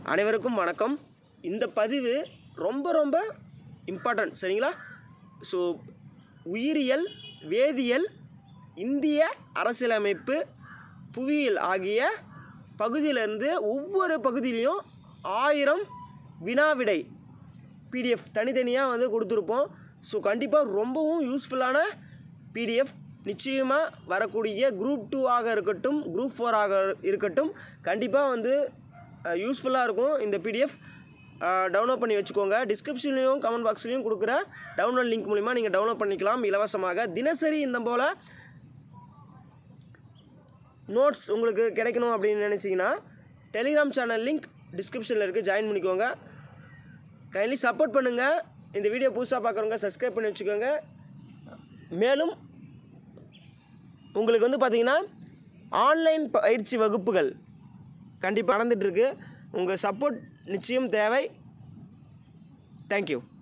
அனைவருக்கும் வணக்கம் இந்த பதிவு ரொம்ப ரொம்ப இம்பார்ட்டன்ட் சரிங்களா ஸோ உயிரியல் வேதியியல் இந்திய அரசியலமைப்பு புவியியல் ஆகிய பகுதியிலிருந்து ஒவ்வொரு பகுதியிலையும் ஆயிரம் வினாவிடை பிடிஎஃப் தனித்தனியாக வந்து கொடுத்துருப்போம் ஸோ கண்டிப்பாக ரொம்பவும் யூஸ்ஃபுல்லான பிடிஎஃப் நிச்சயமாக வரக்கூடிய குரூப் டூ ஆக இருக்கட்டும் குரூப் ஃபோர் ஆக இருக்கட்டும் கண்டிப்பாக வந்து யூஸ்ஃபுல்லாக இருக்கும் இந்த பிடிஎஃப் டவுன்லோட் பண்ணி வச்சுக்கோங்க டிஸ்கிரிப்ஷன்லேயும் கமெண்ட் பாக்ஸ்லேயும் கொடுக்குற டவுன்லோட் லிங்க் மூலிமா நீங்கள் டவுன்லோட் பண்ணிக்கலாம் இலவசமாக தினசரி இந்த போல் நோட்ஸ் உங்களுக்கு கிடைக்கணும் அப்படின்னு நினச்சிங்கன்னா டெலிகிராம் சேனல் லிங்க் டிஸ்கிரிப்ஷனில் இருக்குது ஜாயின் பண்ணிக்கோங்க கைண்ட்லி சப்போர்ட் பண்ணுங்கள் இந்த வீடியோ புதுசாக பார்க்குறவங்க சப்ஸ்கிரைப் பண்ணி வச்சுக்கோங்க மேலும் உங்களுக்கு வந்து பார்த்திங்கன்னா ஆன்லைன் பயிற்சி வகுப்புகள் கண்டிப்பாக நடந்துகிட்ருக்கு உங்கள் சப்போர்ட் நிச்சயம் தேவை தேங்க்யூ